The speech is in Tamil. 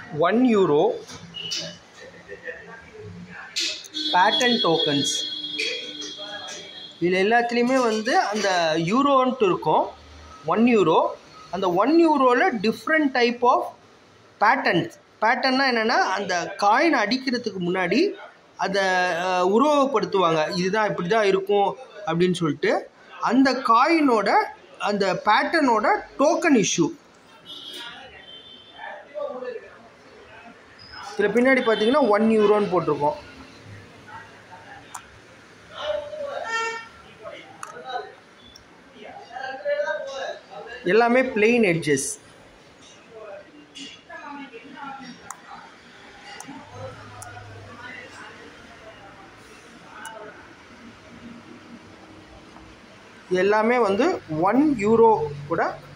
ஒன் யூரோ பேட்டன் டோக்கன்ஸ் இதில் எல்லாத்துலேயுமே வந்து அந்த யூரோன்ட்டு இருக்கும் ஒன் யூரோ அந்த ஒன் யூரோவில் டிஃப்ரெண்ட் டைப் ஆஃப் பேட்டர்ன்ஸ் பேட்டர்னா என்னென்னா அந்த காயின் அடிக்கிறதுக்கு முன்னாடி அதை அஹ், உருவகப்படுத்துவாங்க இதுதான் இப்படி தான் இருக்கும் அப்படின்னு சொல்லிட்டு அந்த காயினோட அந்த பேட்டர்னோட டோக்கன் இஷ்யூ இதில் பின்னாடி பார்த்தீங்கன்னா ஒன் யூரோன்னு போட்டிருக்கோம் எல்லாமே பிளெயின் எட்ஜஸ் எல்லாமே வந்து ஒன் யூரோ கூட